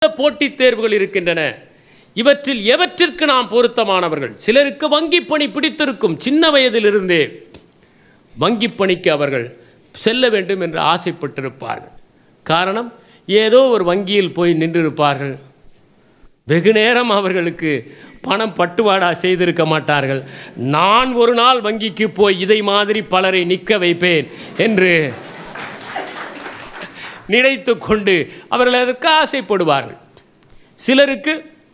போட்டித் தேர்வுகள் இருக்கின்றன இவற்றில் எவற்றிற்கு நாம் பொருத்தமானவர்கள் சிலருக்கு வங்கிப் பணி பிடித்திருக்கும் சின்ன வயதிலிருந்தே வங்கிப் பணிக்கு அவர்கள் செல்ல வேண்டும் என்று ஆசைப்பட்டிருப்பார்கள் காரணம் ஏதோ ஒரு வங்கியில் போய் நின்றிருப்பார்கள் வெகு நேரம் அவர்களுக்கு பணம் பட்டுவாடா செய்திருக்க மாட்டார்கள் நான் ஒரு நாள் வங்கிக்கு போய் இதை மாதிரி பலரை நிற்க வைப்பேன் என்று நினைத்து கொண்டு அவர்கள் அதற்கு ஆசைப்படுவார்கள் சிலருக்கு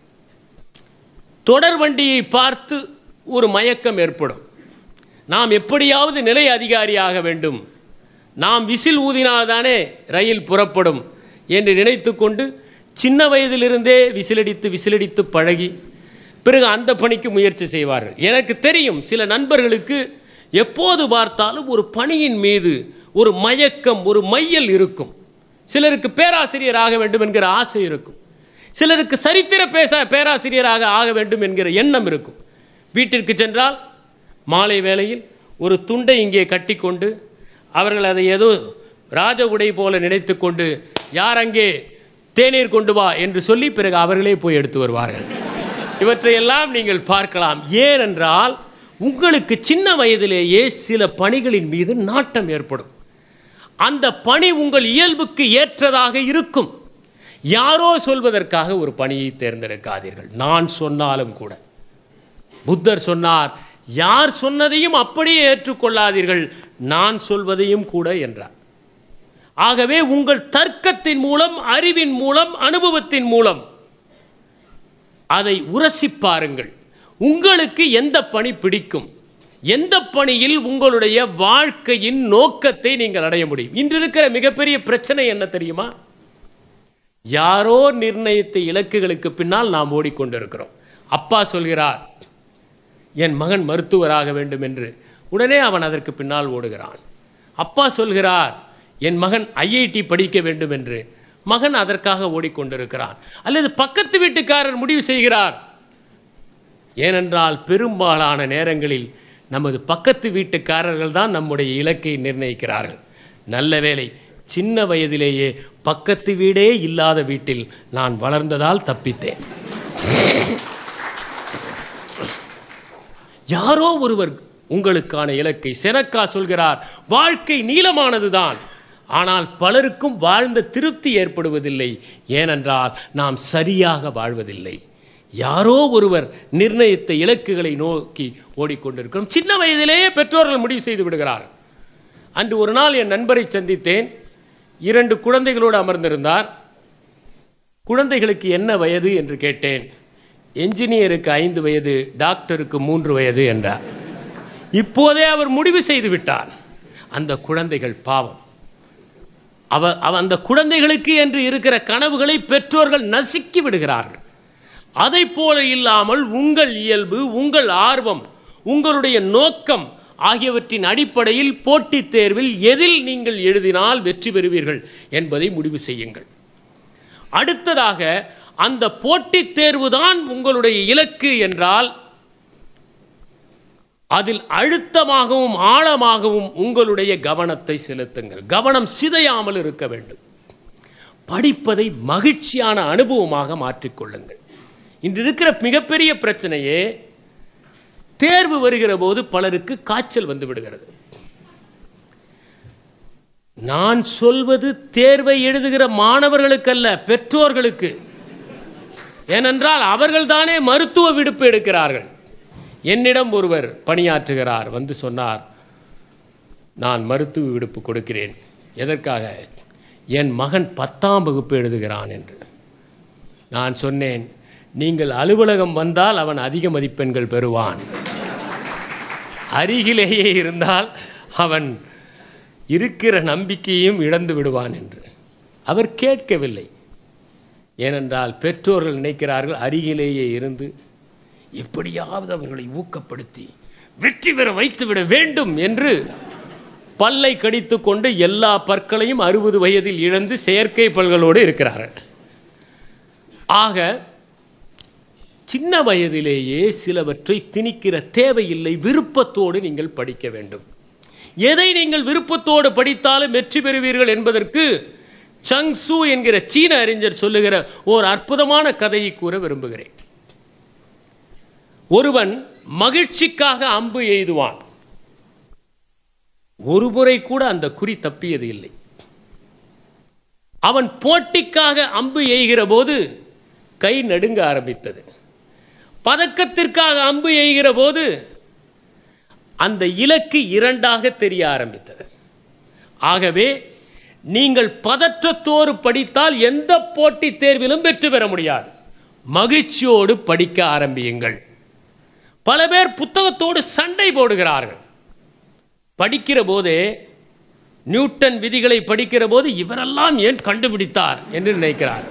தொடர் வண்டியை பார்த்து ஒரு மயக்கம் ஏற்படும் நாம் எப்படியாவது நிலை அதிகாரியாக வேண்டும் நாம் விசில் ஊதினால்தானே ரயில் புறப்படும் என்று நினைத்து கொண்டு சின்ன வயதிலிருந்தே விசிலடித்து விசிலடித்து பழகி பிறகு அந்த பணிக்கு முயற்சி செய்வார்கள் எனக்கு தெரியும் சில நண்பர்களுக்கு எப்போது பார்த்தாலும் ஒரு பணியின் மீது ஒரு மயக்கம் ஒரு மையல் இருக்கும் சிலருக்கு பேராசிரியர் ஆக வேண்டும் என்கிற ஆசை இருக்கும் சிலருக்கு சரித்திர பேச பேராசிரியராக ஆக வேண்டும் என்கிற எண்ணம் இருக்கும் வீட்டிற்கு சென்றால் மாலை வேளையில் ஒரு துண்டை இங்கே கட்டிக்கொண்டு அவர்கள் அதை ஏதோ ராஜ உடை போல நினைத்து கொண்டு யார் அங்கே தேநீர் கொண்டு வா என்று சொல்லி பிறகு அவர்களே போய் எடுத்து வருவார்கள் இவற்றையெல்லாம் நீங்கள் பார்க்கலாம் ஏனென்றால் உங்களுக்கு சின்ன வயதிலேயே சில பணிகளின் மீது நாட்டம் ஏற்படும் அந்த பணி உங்கள் இயல்புக்கு ஏற்றதாக இருக்கும் யாரோ சொல்வதற்காக ஒரு பணியை தேர்ந்தெடுக்காதீர்கள் நான் சொன்னாலும் கூட புத்தர் சொன்னார் யார் சொன்னதையும் அப்படியே ஏற்றுக்கொள்ளாதீர்கள் நான் சொல்வதையும் கூட என்றார் ஆகவே உங்கள் தர்க்கத்தின் மூலம் அறிவின் மூலம் அனுபவத்தின் மூலம் அதை உரசி பாருங்கள் உங்களுக்கு எந்த பணி பிடிக்கும் எந்த பணியில் உங்களுடைய வாழ்க்கையின் நோக்கத்தை நீங்கள் அடைய முடியும் இன்று இருக்கிற மிகப்பெரிய பிரச்சனை என்ன தெரியுமா யாரோ நிர்ணயித்த இலக்குகளுக்கு பின்னால் நாம் ஓடிக்கொண்டிருக்கிறோம் அப்பா சொல்கிறார் என் மகன் மருத்துவராக வேண்டும் என்று உடனே அவன் அதற்கு பின்னால் ஓடுகிறான் அப்பா சொல்கிறார் என் மகன் ஐஐடி படிக்க வேண்டும் என்று மகன் அதற்காக ஓடிக்கொண்டிருக்கிறான் அல்லது பக்கத்து வீட்டுக்காரர் முடிவு செய்கிறார் ஏனென்றால் பெரும்பாலான நேரங்களில் நமது பக்கத்து வீட்டுக்காரர்கள் தான் நம்முடைய இலக்கை நிர்ணயிக்கிறார்கள் நல்ல வேளை சின்ன வயதிலேயே பக்கத்து வீடே இல்லாத வீட்டில் நான் வளர்ந்ததால் தப்பித்தேன் யாரோ ஒருவர் உங்களுக்கான இலக்கை செனக்கா சொல்கிறார் வாழ்க்கை நீளமானதுதான் ஆனால் பலருக்கும் வாழ்ந்த திருப்தி ஏற்படுவதில்லை ஏனென்றால் நாம் சரியாக வாழ்வதில்லை யாரோ ஒருவர் நிர்ணயித்த இலக்குகளை நோக்கி ஓடிக்கொண்டிருக்கிறோம் சின்ன வயதிலேயே பெற்றோர்கள் முடிவு செய்து விடுகிறார்கள் அன்று ஒரு நாள் என் நண்பரை சந்தித்தேன் இரண்டு குழந்தைகளோடு அமர்ந்திருந்தார் குழந்தைகளுக்கு என்ன வயது என்று கேட்டேன் என்ஜினியருக்கு ஐந்து வயது டாக்டருக்கு மூன்று வயது என்றார் இப்போதே அவர் முடிவு செய்து விட்டார் அந்த குழந்தைகள் பாவம் அவ அவ அந்த குழந்தைகளுக்கு என்று இருக்கிற கனவுகளை பெற்றோர்கள் நசுக்கி விடுகிறார்கள் அதை போல இல்லாமல் உங்கள் இயல்பு உங்கள் ஆர்வம் உங்களுடைய நோக்கம் ஆகியவற்றின் அடிப்படையில் போட்டித் தேர்வில் எதில் நீங்கள் எழுதினால் வெற்றி பெறுவீர்கள் என்பதை முடிவு செய்யுங்கள் அடுத்ததாக அந்த போட்டித் தேர்வுதான் உங்களுடைய இலக்கு என்றால் அதில் அழுத்தமாகவும் ஆழமாகவும் உங்களுடைய கவனத்தை செலுத்துங்கள் கவனம் சிதையாமல் இருக்க வேண்டும் படிப்பதை மகிழ்ச்சியான அனுபவமாக மாற்றிக்கொள்ளுங்கள் இன்று இருக்கிற மிகப்பெரிய பிரச்சனையே தேர்வு வருகிற போது பலருக்கு காய்ச்சல் வந்து விடுகிறது நான் சொல்வது தேர்வை எழுதுகிற மாணவர்களுக்கல்ல பெற்றோர்களுக்கு ஏனென்றால் அவர்கள்தானே மருத்துவ விடுப்பு எடுக்கிறார்கள் என்னிடம் ஒருவர் பணியாற்றுகிறார் வந்து சொன்னார் நான் மருத்துவ விடுப்பு கொடுக்கிறேன் எதற்காக என் மகன் பத்தாம் வகுப்பு எழுதுகிறான் என்று நான் சொன்னேன் நீங்கள் அலுவலகம் வந்தால் அவன் அதிக மதிப்பெண்கள் பெறுவான் அருகிலேயே இருந்தால் அவன் இருக்கிற நம்பிக்கையும் இழந்து விடுவான் என்று அவர் கேட்கவில்லை ஏனென்றால் பெற்றோர்கள் நினைக்கிறார்கள் அருகிலேயே இருந்து எப்படியாவது அவர்களை ஊக்கப்படுத்தி வெற்றி பெற வைத்துவிட வேண்டும் என்று பல்லை கடித்து கொண்டு எல்லா பற்களையும் அறுபது வயதில் இழந்து செயற்கை பல்களோடு இருக்கிறார்கள் ஆக சின்ன வயதிலேயே சிலவற்றை திணிக்கிற தேவையில்லை விருப்பத்தோடு நீங்கள் படிக்க வேண்டும் எதை நீங்கள் விருப்பத்தோடு படித்தாலும் வெற்றி பெறுவீர்கள் என்பதற்கு சங் சு என்கிற சீன அறிஞர் சொல்லுகிற ஓர் அற்புதமான கதையை கூற விரும்புகிறேன் ஒருவன் மகிழ்ச்சிக்காக அம்பு எய்துவான் ஒரு முறை கூட அந்த குறி தப்பியது இல்லை அவன் போட்டிக்காக அம்பு எய்கிற போது கை நடுங்க ஆரம்பித்தது பதக்கத்திற்காக அம்பு எய்கிற போது அந்த இலக்கு இரண்டாக தெரிய ஆரம்பித்தது ஆகவே நீங்கள் பதற்றத்தோடு படித்தால் எந்த போட்டித் தேர்விலும் வெற்றி பெற முடியாது மகிழ்ச்சியோடு படிக்க ஆரம்பியுங்கள் பல பேர் புத்தகத்தோடு சண்டை போடுகிறார்கள் படிக்கிற போதே நியூட்டன் விதிகளை படிக்கிற போது இவரெல்லாம் ஏன் கண்டுபிடித்தார் என்று நினைக்கிறார்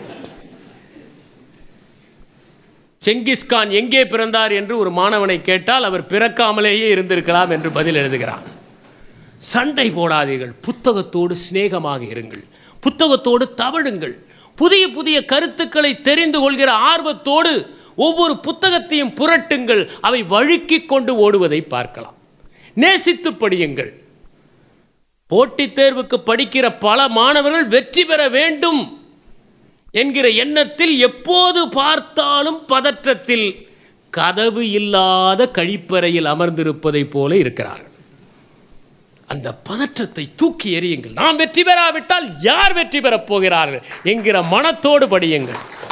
செங்கிஸ்கான் எங்கே பிறந்தார் என்று ஒரு மாணவனை கேட்டால் அவர் பிறக்காமலேயே இருந்திருக்கலாம் என்று பதில் எழுதுகிறான் சண்டை போடாதீர்கள் புத்தகத்தோடு சிநேகமாக இருங்கள் புத்தகத்தோடு தவழுங்கள் புதிய புதிய கருத்துக்களை தெரிந்து கொள்கிற ஆர்வத்தோடு ஒவ்வொரு புத்தகத்தையும் புரட்டுங்கள் அவை வழுக்கி கொண்டு ஓடுவதை பார்க்கலாம் நேசித்து படியுங்கள் போட்டித் தேர்வுக்கு படிக்கிற பல மாணவர்கள் வெற்றி பெற வேண்டும் என்கிற எண்ணத்தில் எப்போது பார்த்தாலும் பதற்றத்தில் கதவு இல்லாத கழிப்பறையில் அமர்ந்திருப்பதைப் போல இருக்கிறார்கள் அந்த பதற்றத்தை தூக்கி எறியுங்கள் நாம் வெற்றி பெறாவிட்டால் யார் வெற்றி பெறப் போகிறார்கள் என்கிற மனத்தோடு படியுங்கள்